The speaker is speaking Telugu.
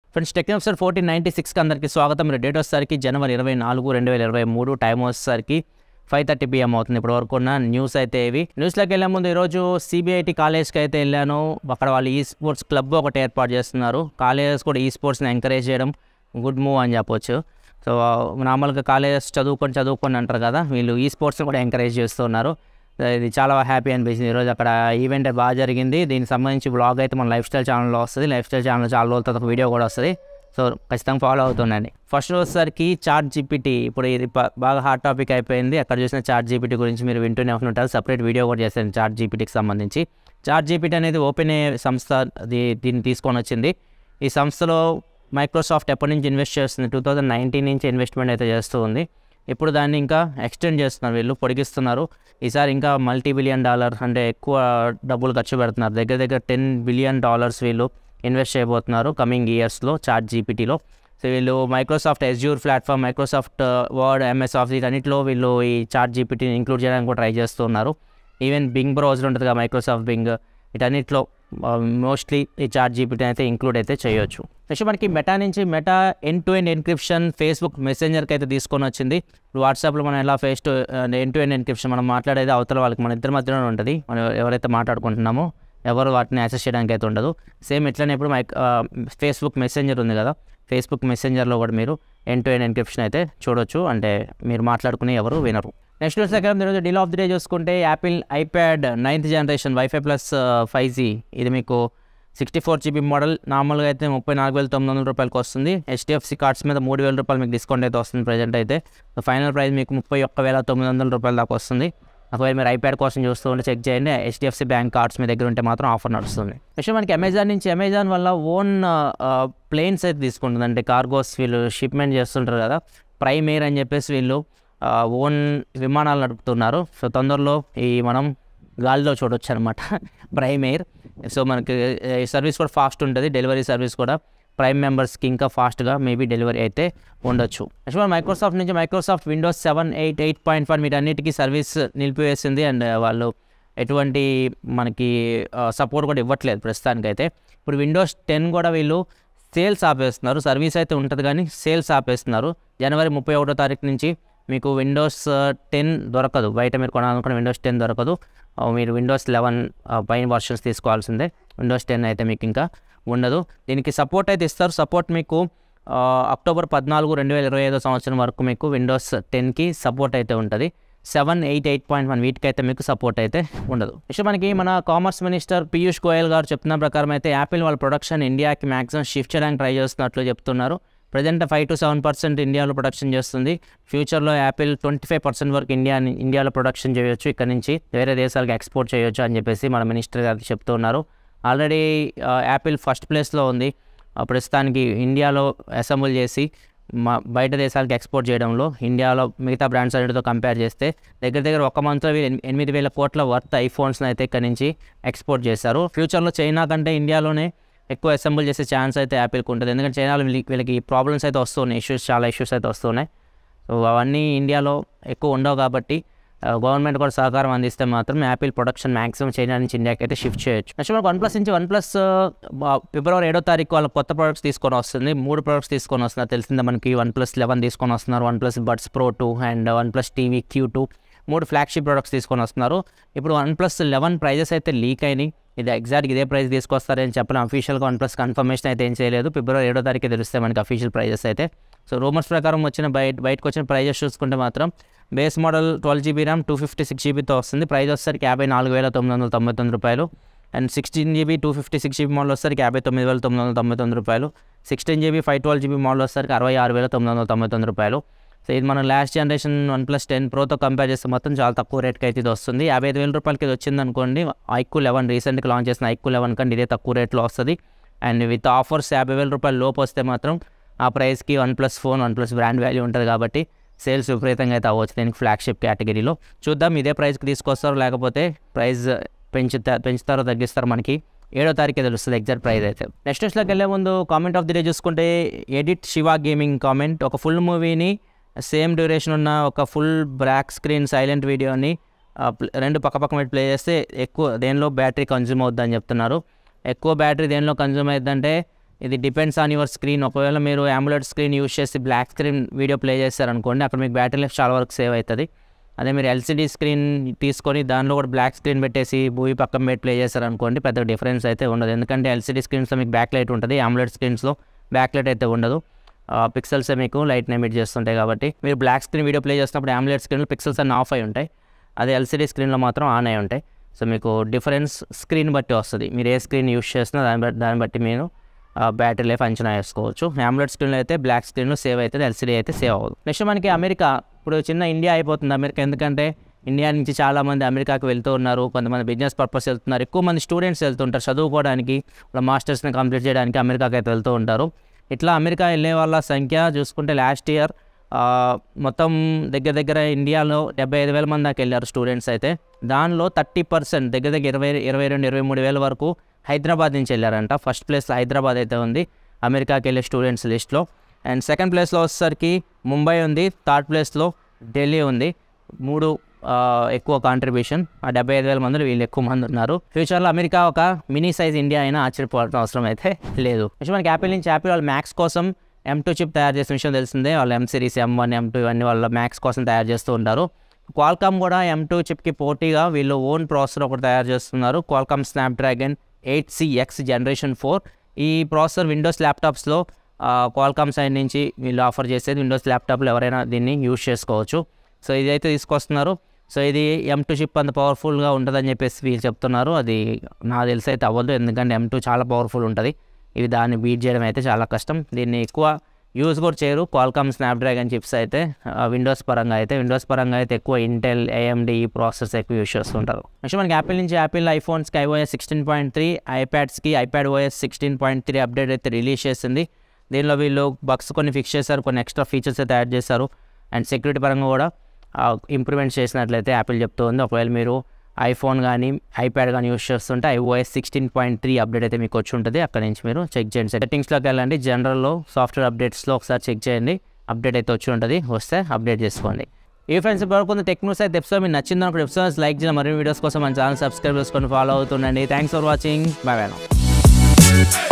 friends tech episode fourteen ninety సిక్స్కి అందరికీ స్వాగతం మీరు డేట్ వచ్చేసరికి జనవరి ఇరవై నాలుగు రెండు వేల ఇరవై మూడు టైం వచ్చేసరికి ఫైవ్ థర్టీ పిఎం అవుతుంది ఇప్పటి వరకు ఉన్న న్యూస్ అయితే ఇవి న్యూస్లోకి వెళ్ళే ముందు ఈరోజు సిబిఐటి కాలేజ్కి అయితే వెళ్ళాను అక్కడ వాళ్ళు ఈ స్పోర్ట్స్ క్లబ్ ఒకటి ఏర్పాటు చేస్తున్నారు కాలేజెస్ కూడా ఈ స్పోర్ట్స్ని ఎంకరేజ్ చేయడం గుడ్ మూవ్ అని చెప్పొచ్చు సో నార్మల్గా కాలేజెస్ చదువుకొని చదువుకొని అంటారు కదా వీళ్ళు ఈ స్పోర్ట్స్ని కూడా ఎంకరేజ్ చేస్తున్నారు ఇది చాలా హ్యాపీ అనిపించింది ఈరోజు అక్కడ ఈవెంట్ బాగా జరిగింది దీనికి సంబంధించి బ్లాగ్ అయితే మన లైఫ్ స్టైల్ ఛానల్లో వస్తుంది లైఫ్ స్టైల్ ఛానల్ చాలా రోజుల తర్వాత ఒక వీడియో కూడా వస్తుంది సో ఖచ్చితంగా ఫాలో అవుతుండండి ఫస్ట్ వచ్చేసరికి చార్ట్ జీపీటీ ఇప్పుడు ఇది ప- బాగా హాట్ టాపిక్ అయిపోయింది అక్కడ చూసిన చార్ట్ జీపీటీ గురించి మీరు వింటూనే ఉంటుంటారు సపరేట్ వీడియో కూడా చేశాను చార్ట్ జీపీటీకి సంబంధించి చార్ట్ జీపీటీ అనేది ఓపెన్ ఏ సంస్థ అది దీన్ని తీసుకొని వచ్చింది ఈ సంస్థలో మైక్రోసాఫ్ట్ ఎప్పటి నుంచి ఇన్వెస్ట్ చేస్తుంది టూ థౌజండ్ నైన్టీన్ నుంచి ఇన్వెస్ట్మెంట్ అయితే చేస్తూ ఉంది ఇప్పుడు దాన్ని ఇంకా ఎక్స్టెండ్ చేస్తున్నారు వీళ్ళు పొడిగిస్తున్నారు ఈసారి ఇంకా మల్టీ బిలియన్ డాలర్ అంటే ఎక్కువ డబ్బులు ఖర్చు పెడుతున్నారు దగ్గర దగ్గర టెన్ బిలియన్ డాలర్స్ వీళ్ళు ఇన్వెస్ట్ చేయబోతున్నారు కమింగ్ ఇయర్స్లో చార్ట్ జీపీటీలో సో వీళ్ళు Microsoft Azure platform Microsoft Word MS Office వీటన్నిటిలో వీళ్ళు ఈ చార్ట్ జీపీటీని ఇంక్లూడ్ చేయడానికి కూడా ట్రై చేస్తున్నారు ఈవెన్ బింగ్ బ్రౌజర్ ఉంటుంది కదా మైక్రోసాఫ్ట్ బింగ్ వీటన్నిటిలో మోస్ట్లీ ఈ చార్ట్ జీపీటీ అయితే ఇంక్లూడ్ అయితే చేయొచ్చు నెక్స్ట్ మనకి మెటా నుంచి Meta end to end encryption Facebook మెసెంజర్కి అయితే తీసుకొని వచ్చింది ఇప్పుడు వాట్సాప్లో మనం ఎలా face to end to end encryption మనం మాట్లాడేది అవతల వాళ్ళకి మన ఇద్దరి మధ్యలో ఉంటుంది మనం ఎవరైతే మాట్లాడుకుంటున్నామో ఎవరు వాటిని యాక్సెస్ చేయడానికి అయితే ఉండదు సేమ్ ఇట్లనే ఇప్పుడు మైక్ ఫేస్బుక్ మెసెంజర్ ఉంది కదా ఫేస్బుక్ మెసెంజర్లో కూడా మీరు ఎన్ టు ఎండ్ ఎన్క్రిప్షన్ అయితే చూడొచ్చు అంటే మీరు మాట్లాడుకునే ఎవరు వినరు నెక్స్ట్ సెకండ్ ఈరోజు డీల్ ఆఫ్ ది డే చూసుకుంటే Apple iPad ninth generation WiFi plus five G ఇది మీకు సిక్స్టీ ఫోర్ జీబీ మోడల్ నార్మల్గా అయితే ముప్పై నాలుగు వేల తొమ్మిది వందల రూపాయలకి వస్తుంది హెచ్డిఎఫ్సి కార్డ్స్ మీద మూడు వేల రూపాయలు మీకు డిస్కౌంట్ అయితే వస్తుంది ప్రజెంట్ అయితే ఫైనల్ ప్రైస్ మీకు ముప్పై ఒక్క వేల తొమ్మిది వందల రూపాయల దాకా వస్తుంది ఒకవేళ మీరు ఐప్యాడ్ కోసం చూస్తూ ఉంటే చెక్ చేయండి హెచ్డిఎఫ్సి బ్యాంక్ కార్డ్స్ మీ దగ్గర ఉంటే మాత్రం ఆఫర్ నడుస్తుంది నెక్స్ట్ మనకి అమెజాన్ నుంచి అమెజాన్ వల్ల ఓన్ ప్లేన్స్ అయితే తీసుకుంటుంది అంటే కార్గోస్ వీళ్ళు షిప్మెంట్ చేస్తుంటారు కదా ప్రైమ్ ఎయిర్ అని చెప్పేసి వీళ్ళు ఓన్ విమానాలు నడుపుతున్నారు సో తొందరలో ఈ మనం గాలిలో చూడొచ్చు అనమాట ప్రైమ్ ఎయిర్ సో మనకి ఈ సర్వీస్ కూడా ఫాస్ట్ ఉంటుంది డెలివరీ సర్వీస్ కూడా ప్రైమ్ మెంబర్స్కి ఇంకా ఫాస్ట్గా మేబీ డెలివరీ అయితే ఉండొచ్చు నెక్స్ట్ మన మైక్రోసాఫ్ట్ నుంచి Microsoft Windows seven eight eight point one వీటన్నిటికీ సర్వీస్ నిలిపివేసింది అండ్ వాళ్ళు ఎటువంటి మనకి సపోర్ట్ కూడా ఇవ్వట్లేదు ప్రస్తుతానికైతే ఇప్పుడు విండోస్ టెన్ కూడా వీళ్ళు సేల్స్ ఆపేస్తున్నారు సర్వీస్ అయితే ఉంటుంది కానీ సేల్స్ ఆపేస్తున్నారు జనవరి ముప్పై ఒకటో తారీఖు నుంచి మీకు విండోస్ టెన్ దొరకదు బయట మీరు కొనాలనుకున్న విండోస్ టెన్ దొరకదు ఆ, మీరు విండోస్ లెవెన్ పైన వర్షన్స్ తీసుకోవాల్సిందే విండోస్ టెన్ అయితే మీకు ఇంకా ఉండదు దీనికి సపోర్ట్ అయితే ఇస్తారు సపోర్ట్ మీకు ఆ, అక్టోబర్ పద్నాలుగు రెండు వేల ఇరవై ఐదో సంవత్సరం వరకు మీకు విండోస్ టెన్కి సపోర్ట్ అయితే ఉంటుంది seven eight eight point one వీటికైతే మీకు సపోర్ట్ అయితే ఉండదు నెక్స్ట్ మనకి మన కామర్స్ మినిస్టర్ పీయూష్ గోయల్ గారు చెప్తున్న ప్రకారం అయితే యాపిల్ వాళ్ళ ప్రొడక్షన్ ఇండియాకి మ్యాక్సిమం షిఫ్ట్ చేయడానికి ట్రై చేస్తున్నట్లు చెప్తున్నారు present five to seven percent ఇండియాలో ప్రొడక్షన్ చేస్తుంది ఫ్యూచర్లో యాపిల్ ట్వంటీ ఫైవ్ పర్సెంట్ వరకు ఇండియా ఇండియాలో ప్రొడక్షన్ చేయొచ్చు ఇక్కడ నుంచి వేరే దేశాలకు ఎక్స్పోర్ట్ చేయొచ్చు అని చెప్పేసి మన మినిస్టర్ గారు చెప్తున్నారు ఆల్రెడీ యాపిల్ ఫస్ట్ ప్లేస్లో ఉంది ఆ, ప్రస్తుతానికి ఇండియాలో అసెంబుల్ చేసి మా బయట దేశాలకు ఎక్స్పోర్ట్ చేయడంలో ఇండియాలో మిగతా బ్రాండ్స్ అన్నిటితో కంపేర్ చేస్తే దగ్గర దగ్గర ఒక మంత్లో వీళ్ళు ఎనిమి- ఎనిమిది వేల కోట్ల వర్త్ ఐఫోన్స్ని అయితే ఇక్కడ నుంచి ఎక్స్పోర్ట్ చేశారు ఫ్యూచర్లో చైనా కంటే ఇండియాలోనే ఎక్కువ అసెంబుల్ చేసే ఛాన్స్ అయితే యాపిల్కి ఉంటుంది ఎందుకంటే చైనాలో వీళ్ళకి వీళ్ళకి ప్రాబ్లమ్స్ అయితే వస్తున్నాయి ఇష్యూస్ చాలా ఇష్యూస్ అయితే వస్తున్నాయి సో అవన్నీ ఇండియాలో ఎక్కువ ఉండవు కాబట్టి గవర్నమెంట్ కూడా సహకారం అందిస్తే మాత్రం యాపిల్ ప్రొడక్షన్ మాక్సిమం చైనా నుంచి ఇండియాకి అయితే షిఫ్ట్ చేయొచ్చు నెక్స్ట్ మనకు వన్ ప్లస్ నుంచి వన్ ప్లస్ ఫిబ్రవరి ఏడో తారీఖు వాళ్ళ కొత్త ప్రొడక్ట్స్ తీసుకొని వస్తుంది మూడు ప్రొడక్ట్స్ తీసుకొని వస్తున్నారు తెలిసిందే మనకి వన్ ప్లస్ లెవెన్ తీసుకొని వస్తున్నారు one plus buds pro two and one plus TV Q two మూడు ఫ్లాగ్షిప్ ప్రొడక్ట్స్ తీసుకొని వస్తున్నారు ఇప్పుడు వన్ ప్లస్ లెవెన్ ప్రైజెస్ అయితే లీక్ అయినాయి ఇది ఎగ్జాక్ట్ ఇదే ప్రైస్ తీసుకొస్తారని చెప్పిన అఫీషియల్గా వన్ ప్లస్ కన్ఫర్మేషన్ అయితే ఏం చేయలేదు ఫిబ్రవరి ఏడో తారీఖు తెలుస్తాయి మనకి అఫీషియల్ ప్రైజెస్ అయితే సో రూమర్స్ ప్రకారం వచ్చిన బయట బయటకు వచ్చిన ప్రైజెస్ చూసుకుంటే మాత్రం base model twelve GB RAM two fifty six జీబీతో వస్తుంది ప్రైస్ వచ్చేసరికి యాభై నాలుగు వేల తొమ్మిది వందల తొంభై తొమ్మిది రూపాయలు and sixteen GB two fifty six GB model వచ్చేసరికి యాభై తొమ్మిది వేల తొమ్మిది వందల తొంభై తొమ్మిది రూపాయలు sixteen GB five twelve GB model వచ్చేసరికి అరవై ఆరు వేల తొమ్మిది వందల తొంభై తొమ్మిది రూపాయలు సో ఇది మనం last generation one plus ten ప్రోతో కంపేర్ చేస్తే మొత్తం చాలా తక్కువ రేట్కి అయితే ఇది వస్తుంది యాభై ఐదు వేల రూపాయలకి ఇది వచ్చింది అనుకోండి ఐక్యూ లెవెన్ రీసెంట్గా లాంచ్ చేసిన ఐక్యూ లెవెన్ కంటే ఇదే తక్కువ రేట్లో వస్తుంది అండ్ విత్ ఆఫర్స్ యాభై వేల రూపాయల లోపు వస్తే మాత్రం ఆ ప్రైస్కి one plus phone one plus brand value ఉంటుంది కాబట్టి సేల్స్ విపరీతంగా అయితే అవ్వచ్చు దీనికి ఫ్లాగ్షిప్ కేటగిరీలో చూద్దాం ఇదే ప్రైస్కి తీసుకొస్తారో లేకపోతే ప్రైస్ పెంచుతా పెంచుతారో తగ్గిస్తారో మనకి ఏడో తారీఖు తెలుస్తుంది ఎగ్జాక్ట్ ప్రైస్ అయితే నెక్స్ట్ న్యూస్లోకి వెళ్ళే ముందు కామెంట్ ఆఫ్ ది డే చూసుకుంటే ఎడిట్ శివ గేమింగ్ కామెంట్ ఒక ఫుల్ మూవీని సేమ్ డ్యూరేషన్ ఉన్న ఒక ఫుల్ బ్లాక్ స్క్రీన్ సైలెంట్ వీడియోని ఆ, ప్ల- రెండు పక్క పక్క పెట్టి ప్లే చేస్తే ఎక్కువ దేనిలో బ్యాటరీ కన్జ్యూమ్ అవుద్దని చెప్తున్నారు ఎక్కువ బ్యాటరీ దేనిలో కన్జ్యూమ్ అవుతుందంటే ఇది డిపెండ్స్ ఆన్ యువర్ స్క్రీన్ ఒకవేళ మీరు ఆంబులెట్ స్క్రీన్ యూస్ చేసి బ్లాక్ స్క్రీన్ వీడియో ప్లే చేస్తారనుకోండి అక్కడ మీకు బ్యాటరీ లైఫ్ చాలా వరకు సేవ్ అవుతుంది అదే మీరు ఎల్సిడి స్క్రీన్ తీసుకొని దానిలో కూడా బ్లాక్ స్క్రీన్ పెట్టేసి మూవీ పక్కన పెట్టి ప్లే చేస్తారనుకోండి పెద్ద డిఫరెన్స్ అయితే ఉండదు ఎందుకంటే ఎల్సిడి స్క్రీన్స్లో మీకు బ్యాక్ లైట్ ఉంటుంది ఆంబులెట్ స్క్రీన్స్లో బ్యాక్ లైట్ అయితే ఉండదు పిక్సెల్స్ మీకు లైట్ని ఎమిట్ చేస్తుంటాయి కాబట్టి మీరు బ్లాక్ స్క్రీన్ వీడియో ప్లే చేసినప్పుడు ఆంబులెట్ స్క్రీన్లో పిక్సెల్స్ అన్నీ ఆఫ్ అయి ఉంటాయి అదే ఎల్సిడి స్క్రీన్లో మాత్రం ఆన్ అయి ఉంటాయి సో మీకు డిఫరెన్స్ స్క్రీన్ బట్టి వస్తుంది మీరు ఏ స్క్రీన్ యూస్ చేసినా దాన్ని బట్టి దాన్ని బట్టి మీరు బ్యాటరీ లైఫ్ అంచనా వేసుకోవచ్చు ఆమ్లెట్ స్క్రీన్లో అయితే బ్లాక్ స్క్రీన్లో సేవ్ అవుతుంది ఎల్సిడి అయితే సేవ్ అవ్వదు నెక్స్ట్ మనకి అమెరికా ఇప్పుడు చిన్న ఇండియా అయిపోతుంది అమెరికా ఎందుకంటే ఇండియా నుంచి చాలామంది అమెరికాకి వెళ్తూ ఉన్నారు కొంతమంది బిజినెస్ పర్పస్ వెళ్తున్నారు ఎక్కువ మంది స్టూడెంట్స్ వెళ్తుంటారు చదువుకోవడానికి వాళ్ళ మాస్టర్స్ని కంప్లీట్ చేయడానికి అమెరికాకి అయితే వెళ్తూ ఉంటారు ఇట్లా అమెరికా వెళ్ళే వాళ్ళ సంఖ్య చూసుకుంటే లాస్ట్ ఇయర్ మొత్తం దగ్గర దగ్గర ఇండియాలో డెబ్బై ఐదు వేల మంది దాకా వెళ్ళారు స్టూడెంట్స్ అయితే దానిలో థర్టీ పర్సెంట్ దగ్గర దగ్గర ఇరవై ఇరవై రెండు ఇరవై మూడు వేల వరకు హైదరాబాద్ నుంచి వెళ్ళారంట ఫస్ట్ ప్లేస్లో హైదరాబాద్ అయితే ఉంది అమెరికాకి వెళ్ళే స్టూడెంట్స్ లిస్ట్లో అండ్ సెకండ్ ప్లేస్లో వచ్చేసరికి ముంబై ఉంది థర్డ్ ప్లేస్లో ఢిల్లీ ఉంది మూడు ఆ, ఎక్కువ కాంట్రిబ్యూషన్ ఆ డెబ్బై ఐదు వేల మందిలో వీళ్ళు ఎక్కువ మంది ఉన్నారు ఫ్యూచర్లో అమెరికా ఒక మినీ సైజ్ ఇండియా అయినా ఆశ్చర్యపోవాల్సిన అవసరం అయితే లేదు నెక్స్ట్ మనకి యాపిల్ నుంచి యాపిల్ వాళ్ళ మ్యాక్స్ కోసం ఎం టూ చిప్ తయారు చేసిన విషయం తెలిసిందే వాళ్ళు M series M one M two ఇవన్నీ వాళ్ళ మ్యాక్స్ కోసం తయారు చేస్తూ ఉంటారు క్వాల్కామ్ కూడా ఎం టూ చిప్కి పోటీగా వీళ్ళు ఓన్ ప్రాసెసర్ ఒకటి తయారు చేస్తున్నారు Qualcomm Snapdragon eight C X generation four ఈ ప్రాసెసర్ విండోస్ ల్యాప్టాప్స్లో క్వాల్కామ్ సైడ్ నుంచి వీళ్ళు ఆఫర్ చేసేది విండోస్ ల్యాప్టాప్లో ఎవరైనా దీన్ని యూజ్ చేసుకోవచ్చు సో ఇదైతే తీసుకొస్తున్నారు సో ఇది ఎం టూ చిప్ అంత పవర్ఫుల్గా ఉంటుందని చెప్పేసి వీళ్ళు చెప్తున్నారు అది నాకు తెలిసి అయితే అవ్వదు ఎందుకంటే ఎం టూ చాలా పవర్ఫుల్ ఉంటుంది ఇవి దాన్ని బీట్ చేయడం అయితే చాలా కష్టం దీన్ని ఎక్కువ యూజ్ కూడా చేయరు క్వాల్కామ్ స్నాప్డ్రాగన్ చిప్స్ అయితే విండోస్ పరంగా అయితే విండోస్ పరంగా అయితే ఎక్కువ ఇంటెల్ ఏఎండి ఈ ప్రాసెస్ ఎక్కువ యూజ్ చేస్తుంటారు నెక్స్ట్ మనకి యాపిల్ నుంచి యాపిల్ ఐఫోన్స్కి ఐఓఎస్ సిక్స్టీన్ పాయింట్ త్రీ ఐప్యాడ్స్కి iPad OS sixteen point three update అయితే రిలీజ్ చేసింది దీనిలో వీళ్ళు బగ్స్ కొన్ని ఫిక్స్ చేశారు కొన్ని ఎక్స్ట్రా ఫీచర్స్ అయితే యాడ్ చేశారు అండ్ సెక్యూరిటీ పరంగా కూడా ఇంప్రూవ్మెంట్ చేసినట్లయితే యాపిల్ చెప్తూ ఉంది ఒకవేళ మీరు ఐఫోన్ కానీ ఐప్యాడ్ కానీ యూస్ చేస్తుంటే iOS sixteen point three update అయితే మీకు వచ్చి ఉంటుంది అక్కడ నుంచి మీరు చెక్ చేయండి సెట్టింగ్స్లోకి వెళ్ళండి జనరల్లో సాఫ్ట్వేర్ అప్డేట్స్లో ఒకసారి చెక్ చేయండి అప్డేట్ అయితే వచ్చి ఉంటుంది వస్తే అప్డేట్ చేసుకోండి ఈ ఫ్రెండ్స్ ఇప్పుడు టెక్ న్యూస్ అయితే ఎపిసోడ్ మీకు నచ్చింది అనుకుంటే ఎపిసోడ్స్ లైక్ చేయండి మరిన్ని వీడియోస్ కోసం మన ఛానల్ సబ్స్క్రైబ్ చేసుకొని ఫాలో అవుతుండండి thanks for watching bye by